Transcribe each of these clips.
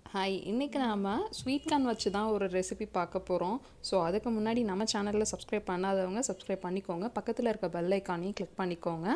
hi இன்றைக்கி நாம் sweet corn வச்சு தான் ஒரு ரெசிபி பார்க்க போகிறோம் ஸோ அதுக்கு முன்னாடி நம்ம சேனலில் சப்ஸ்கிரைப் பண்ணாதவங்க சப்ஸ்கிரைப் பண்ணிக்கோங்க பக்கத்தில் இருக்க பெல் ஐக்கானையும் கிளிக் பண்ணிக்கோங்க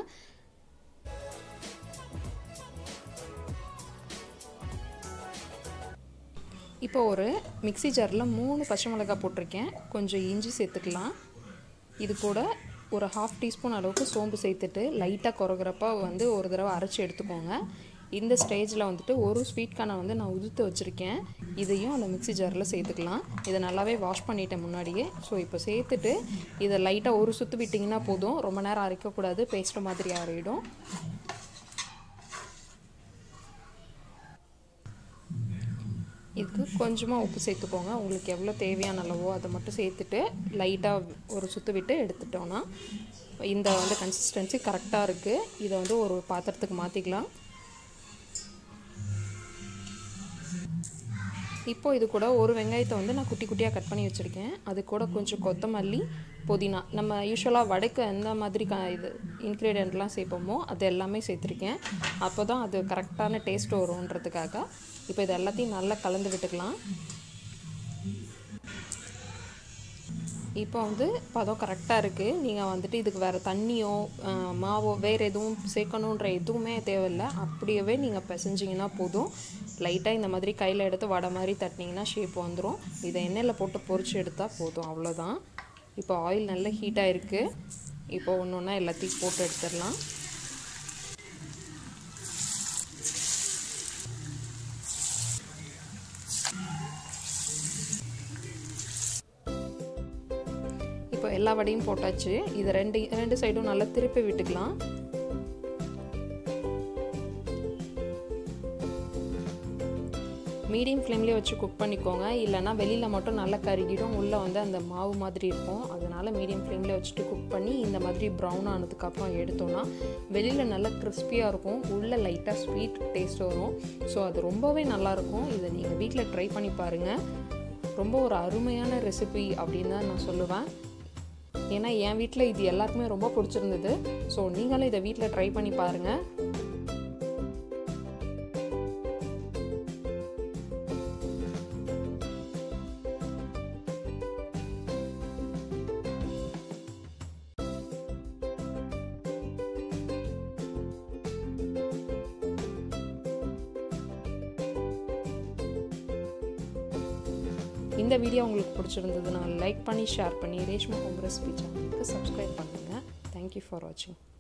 இப்போ ஒரு மிக்சி ஜாரில் மூணு பச்சை மிளகாய் போட்டிருக்கேன் கொஞ்சம் இஞ்சி சேர்த்துக்கலாம் இது கூட ஒரு ஹாஃப் டீஸ்பூன் அளவுக்கு சோம்பு சேர்த்துட்டு லைட்டாக குறகுறப்ப வந்து ஒரு தடவை அரைச்சி எடுத்துக்கோங்க இந்த ஸ்டேஜில் வந்துட்டு ஒரு ஸ்வீட் கார்னை வந்து நான் உதுத்து வச்சுருக்கேன் இதையும் அந்த மிக்சி ஜாரில் சேர்த்துக்கலாம் இதை நல்லாவே வாஷ் பண்ணிட்டேன் முன்னாடியே ஸோ இப்போ சேர்த்துட்டு இதை லைட்டாக ஒரு சுற்று விட்டிங்கன்னா போதும் ரொம்ப நேரம் அரைக்கக்கூடாது பேஸ்ட்டு மாதிரி அரையிடும் இதுக்கு கொஞ்சமாக உப்பு சேர்த்துக்கோங்க உங்களுக்கு எவ்வளோ தேவையான அளவோ அதை மட்டும் சேர்த்துட்டு லைட்டாக ஒரு சுற்று விட்டு எடுத்துட்டோன்னா இந்த வந்து கன்சிஸ்டன்சி கரெக்டாக இருக்குது இதை வந்து ஒரு பாத்திரத்துக்கு மாற்றிக்கலாம் இப்போ இது கூட ஒரு வெங்காயத்தை வந்து நான் குட்டி குட்டியாக கட் பண்ணி வச்சுருக்கேன் அது கூட கொஞ்சம் கொத்தமல்லி புதினா நம்ம யூஸ்வலாக வடைக்கு எந்த மாதிரி க இது இன்க்ரீடியண்ட்லாம் சேர்ப்போமோ அது எல்லாமே சேர்த்துருக்கேன் அப்போ தான் அது கரெக்டான டேஸ்ட் வரும்ன்றதுக்காக இப்போ இது எல்லாத்தையும் நல்லா கலந்து விட்டுக்கலாம் இப்போ வந்து பதம் கரெக்டாக இருக்குது நீங்கள் வந்துட்டு இதுக்கு வேறு தண்ணியோ மாவோ வேறு எதுவும் சேர்க்கணுன்ற எதுவுமே தேவையில்லை அப்படியே நீங்கள் பிசைஞ்சிங்கன்னா போதும் லைட்டாக இந்த மாதிரி கையில் எடுத்து வடை மாதிரி தட்டினீங்கன்னா ஷேப் வந்துடும் இதை எண்ணெயில் போட்டு பொரிச்சு எடுத்தால் போதும் அவ்வளோதான் இப்போ ஆயில் நல்லா ஹீட்டாக இருக்குது இப்போ ஒன்று ஒன்றா எல்லாத்தையும் போட்டு எடுத்துடலாம் இப்போ எல்லா வடையும் போட்டாச்சு இது ரெண்டு ரெண்டு சைடும் நல்லா திருப்பி விட்டுக்கலாம் மீடியம் ஃப்ளேம்லேயே வச்சு குக் பண்ணிக்கோங்க இல்லைனா வெளியில் மட்டும் நல்லா கருகிடும் உள்ளே வந்து அந்த மாவு மாதிரி இருக்கும் அதனால் மீடியம் ஃப்ளேமில் வச்சுட்டு குக் பண்ணி இந்த மாதிரி ப்ரௌன் ஆனதுக்கப்புறம் எடுத்தோன்னா வெளியில் நல்லா கிறிஸ்பியாக இருக்கும் உள்ளே லைட்டாக ஸ்வீட் டேஸ்ட் வரும் ஸோ அது ரொம்பவே நல்லாயிருக்கும் இதை நீங்கள் வீட்டில் ட்ரை பண்ணி பாருங்கள் ரொம்ப ஒரு அருமையான ரெசிபி அப்படின்னு தான் நான் சொல்லுவேன் ஏன்னா என் வீட்டில் இது எல்லாருக்குமே ரொம்ப பிடிச்சிருந்தது ஸோ நீங்களும் இதை வீட்டில் ட்ரை பண்ணி பாருங்கள் இந்த வீடியோ உங்களுக்கு பிடிச்சிருந்ததுன்னா லைக் பண்ணி ஷேர் பண்ணி ரேஷ்மா ஹோம் ரெசிபி சேனலுக்கு சப்ஸ்கிரைப் பண்ணுங்கள் தேங்க்யூ ஃபார் வாட்சிங்